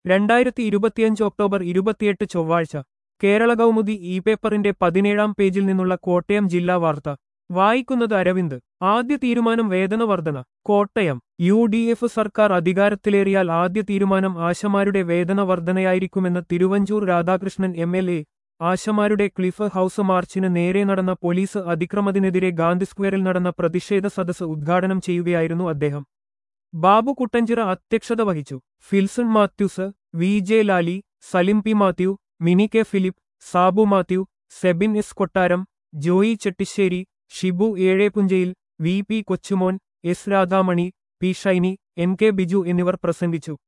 രണ്ടായിരത്തി ഇരുപത്തിയഞ്ച് ഒക്ടോബർ ഇരുപത്തിയെട്ട് ചൊവ്വാഴ്ച കേരള കൗമുദി ഇ പേപ്പറിന്റെ പതിനേഴാം പേജിൽ നിന്നുള്ള കോട്ടയം ജില്ലാ വാർത്ത വായിക്കുന്നത് അരവിന്ദ് ആദ്യ തീരുമാനം വേതന വർധന കോട്ടയം യു ഡി എഫ് സർക്കാർ അധികാരത്തിലേറിയാൽ ആദ്യ തീരുമാനം ആശമാരുടെ വേതന വർധനയായിരിക്കുമെന്ന് Thiruvanchoor Radhakrishnan M L A ആശമാരുടെ ക്ലിഫ് ഹൌസ് മാർച്ചിന് നേരെ നടന്ന പോലീസ് അതിക്രമത്തിനെതിരെ ഗാന്ധി സ്ക്വയറിൽ നടന്ന പ്രതിഷേധ സദസ്സ് ഉദ്ഘാടനം ചെയ്യുകയായിരുന്നു അദ്ദേഹം ബാബു കുട്ടഞ്ചിറ അധ്യക്ഷത വഹിച്ചു Filson Mathews V J Lali Salim P Mathew Mini K Philip Sabu Mathew Sebin S Kottaram Joy Chettissery Shibu Ezhepunchayil V P Kochumon S Radhamani P Shiny N K Biju എന്നിവർ പ്രസംഗിച്ചു